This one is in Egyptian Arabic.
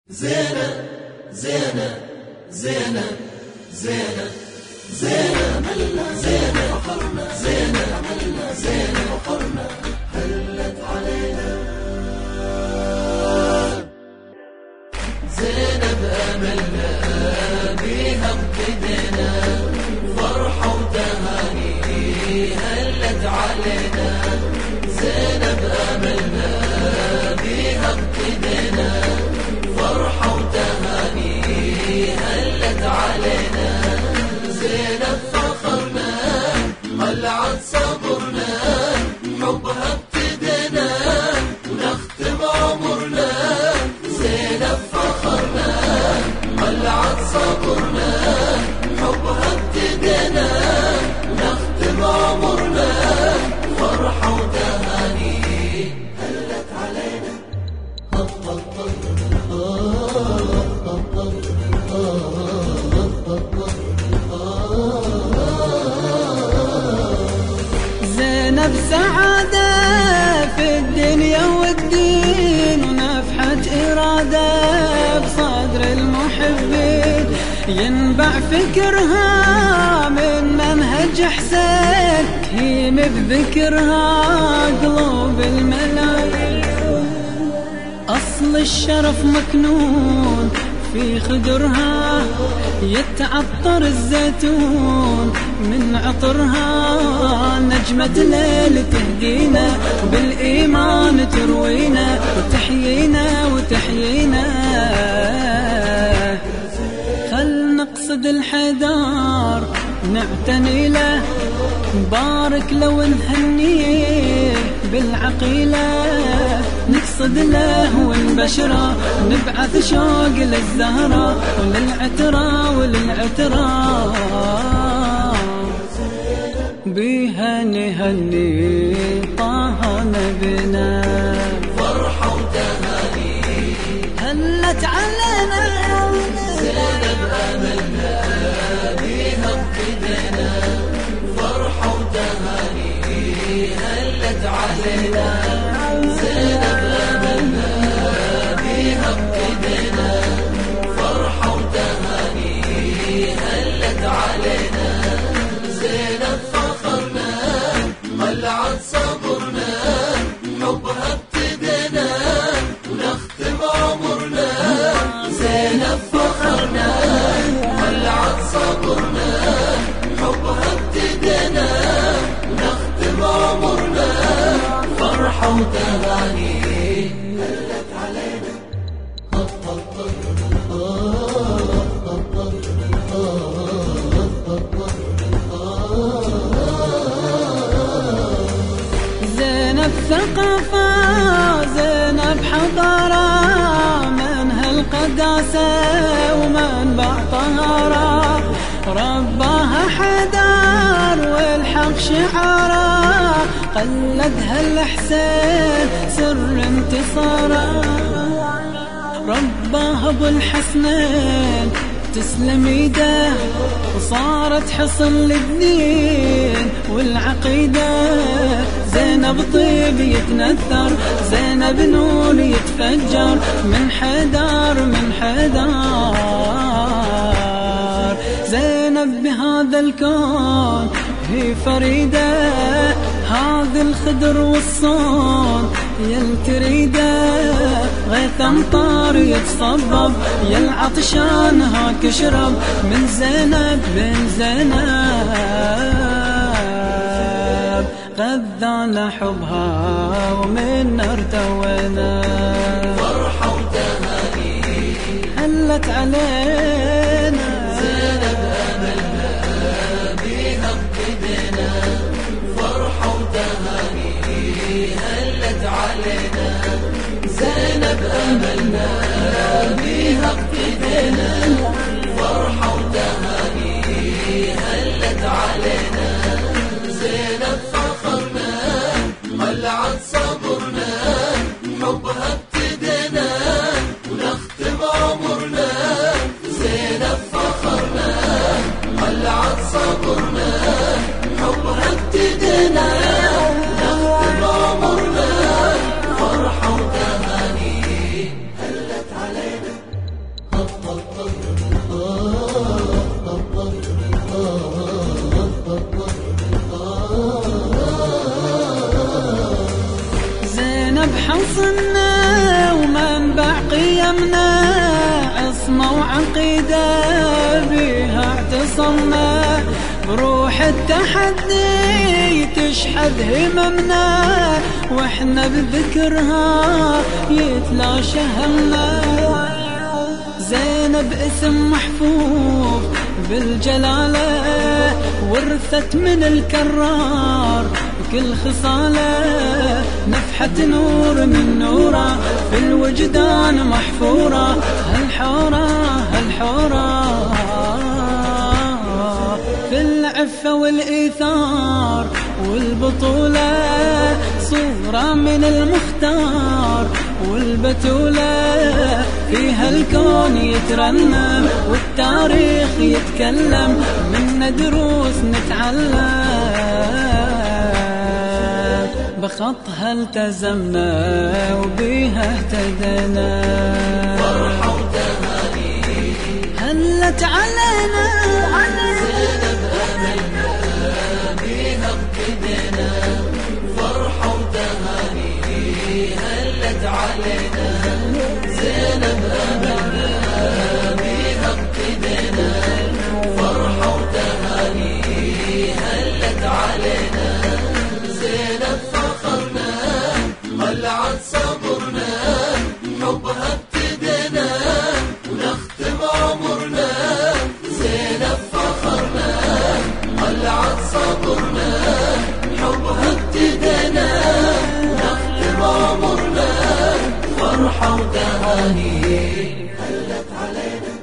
زينة زينة زينة زينة زينة زينة فخرنا زينة زينة فخرنا هلت علينا زينة بأملنا بيها ابتدينا فرحة وتهاني هلت علينا زينة بأملنا بيها ابتدينا فرحة وتهاني هلت علينا زينب فخرنا قلعت صبرنا حبها ابتدينا ونختم عمرنا زينب فخرنا قلعت صبرنا حبها ابتدينا ونختم عمرنا فرحة وتهاني هلت علينا زينب سعادة في الدنيا والدين ونفحة إرادة بصدر المحبين ينبع فكرها من منهج حسين هيم بذكرها قلوب الملايين أصل الشرف مكنون في خدرها يتعطر الزيتون من عطرها نجمة ليل تهدينا بالإيمان تروينا وتحيينا وتحيينا خل نقصد الحدار نعتني له بارك لو نهنيه بالعقيلة نقصد له والبشرة نبعث شوق للزهرة وللعترة وللعترة بيها نهني طه نبينا فرحة وتهاني هلت علينا زينب أملنا بيها ابتدينا فرحة وتهاني هلت علينا زينب أملنا بيها ابتدينا فرحة وتهاني هلت علينا زينب فخرنا قلعت صبرنا حبها ابتدينا ونختم عمرنا زينب فخرنا قلعت صبرنا حبها ابتدينا ونختم عمرنا فرحة وتهاني هلت علينا زينب ثقافة زينب حضارة من هالقداسة ومنبع طهارة رباها حدار والحق شعارة قلدها الحسين سر انتصاره رباه ابو الحسنين تسلم ايده وصارت حصن للدين والعقيدة زينب طيب يتنثر زينب نور يتفجر من حدار من حدار زينب بهذا الكون هي فريدة هذا الخدر والصون يل تريده غيث امطار يتصبب يا العطشان هاك اشرب من زينب بن زينب غذانا حبها ومن ارتوينا فرحة وتهاني هلت علينا زينب أملنا بيها ابتدينا فرحة وتهاني هلت علينا زينب أملنا بيها ابتدينا فرحة وتهاني هلت علينا زينب فخرنا قلعت صبرنا حبها ابتدينا ونختم عمرنا زينب فخرنا قلعت صبرنا حبها ابتدينا ونختم عمرنا فرحة وتهاني هلت علينا وصلنا بروح التحدي تشحذ هممنا واحنا بذكرها يتلاشى همنا زينب اسم محفوظ بالجلالة ورثت من الكرار كل خصاله نفحة نور من نوره في الوجدان محفورة هالحورة هالحورة في العفة والإيثار والبطولة صورة من المختار والبتولة فيها الكون يترنم والتاريخ يتكلم منا دروس نتعلم بخطها التزمنا وبيها اهتدينا فرحة وتهاني هلت علينا زينب أملنا بيها اقتدينا فرحة وتهاني هلت علينا زينب أملنا بيها اقتدينا فرحة وتهاني هلت علينا زينب فخرنا قلعت صبرنا حبها ابتدينا ونختم عمرنا زينب فخرنا قلعت صبرنا حبها ابتدينا ونختم عمرنا فرحة وتهاني هلت علينا